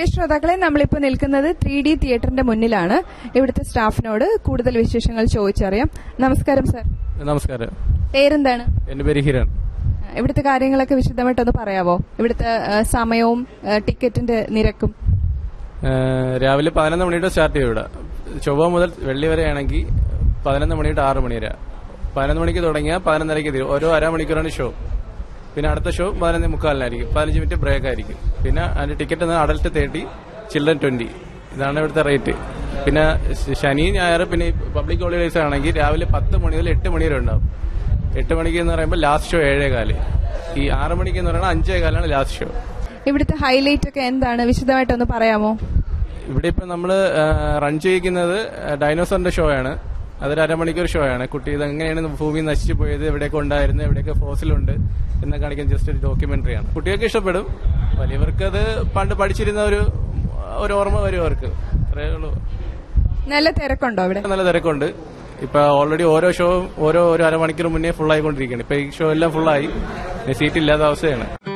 പ്രിയ ശ്രോതാക്കളെ നമ്മളിപ്പോൾ നിൽക്കുന്നത് ത്രീ ഡി തിയേറ്ററിന്റെ മുന്നിലാണ് ഇവിടുത്തെ സ്റ്റാഫിനോട് കൂടുതൽ വിശേഷങ്ങൾ ചോദിച്ചറിയാം നമസ്കാരം സർ നമസ്കാരം പേരെന്താണ് എന്റെ പേര് ഹിരൺ ഇവിടുത്തെ കാര്യങ്ങളൊക്കെ വിശദമായിട്ടൊന്ന് പറയാവോ ഇവിടുത്തെ ആ, സമയവും ആ, ടിക്കറ്റിന്റെ നിരക്കും ഏഹ് രാവിലെ പതിനൊന്ന് മണിയുടെ സ്റ്റാർട്ട് ചെയ്യും ഇവിടെ ചൊവ്വ മുതൽ വെള്ളി വരെ ആണെങ്കിൽ പതിനൊന്ന് മണിയുടെ ആറ് മണി വരെ പതിനൊന്ന് മണിക്ക് തുടങ്ങിയാൽ പതിനൊന്നരയ്ക്ക് തീരും ഓരോ അരമണിക്കൂറാണ് ഷോ പിന്നെ അടുത്ത ഷോ പതിനൊന്ന് മുക്കാലിനായിരിക്കും പതിനഞ്ച് മിനിറ്റ് ബ്രേക്ക് ആയിരിക്കും പിന്നെ അതിന്റെ ticket adult thirty children twenty ഇതാണ് ഇവിടുത്തെ റേറ്റ് പിന്നെ ശ- ശനി ഞായർ പിന്നെ പബ്ലിക് ഹോളിഡേസ് ആണെങ്കിൽ രാവിലെ പത്ത് മണി മുതൽ എട്ട് മണി വരെ ഉണ്ടാവും എട്ട് മണിക്ക് എന്ന് പറയുമ്പോൾ ലാസ്റ്റ് ഷോ ഏഴേ കാല് ഈ ആറ് മണിക്ക് എന്ന് പറയുന്നത് അഞ്ചേ കാലാണ് ലാസ്റ്റ് ഷോ ഇവിടുത്തെ ഹൈലൈറ്റ് ഒക്കെ എന്താണ് വിശദമായിട്ടൊന്ന് പറയാമോ ഇവിടെ ഇപ്പൊ നമ്മള് റൺ ചെയ്യിക്കുന്നത് ഡൈനോസറിന്റെ ഷോ ആണ് അതൊരു അരമണിക്കൂർ ഷോ ആണ് കുട്ടി ഇത് എങ്ങനെയാണ് ഭൂമി നശിച്ചു പോയത് എവിടെയൊക്കെ ഉണ്ടായിരുന്നു എവിടെയൊക്കെ ഫോസിലുണ്ട് എന്ന് കാണിക്കാൻ ജസ്റ്റ് ഒരു ഡോക്യുമെന്ററി ആണ് കുട്ടികൾക്ക് ഇഷ്ടപ്പെടും വലിയവർക്ക് അത് പണ്ട് പഠിച്ചിരുന്ന ഒരു ഒരു ഓർമ്മ വരും അവർക്ക് അത്രേ ഉള്ളൂ നല്ല തിരക്കുണ്ടോ ഇവിടെ നല്ല തിരക്കുണ്ട് ഇപ്പൊ ഓൾറെഡി ഓരോ ഷോവും ഓരോ ഒരു അരമണിക്കൂർ മുന്നേ ഫുൾ ആയിക്കൊണ്ടിരിക്കുകയാണ് ഇപ്പൊ ഈ ഷോ എല്ലാം ഫുള്ളായി സീറ്റ് ഇല്ലാത്ത അവസ്ഥയാണ്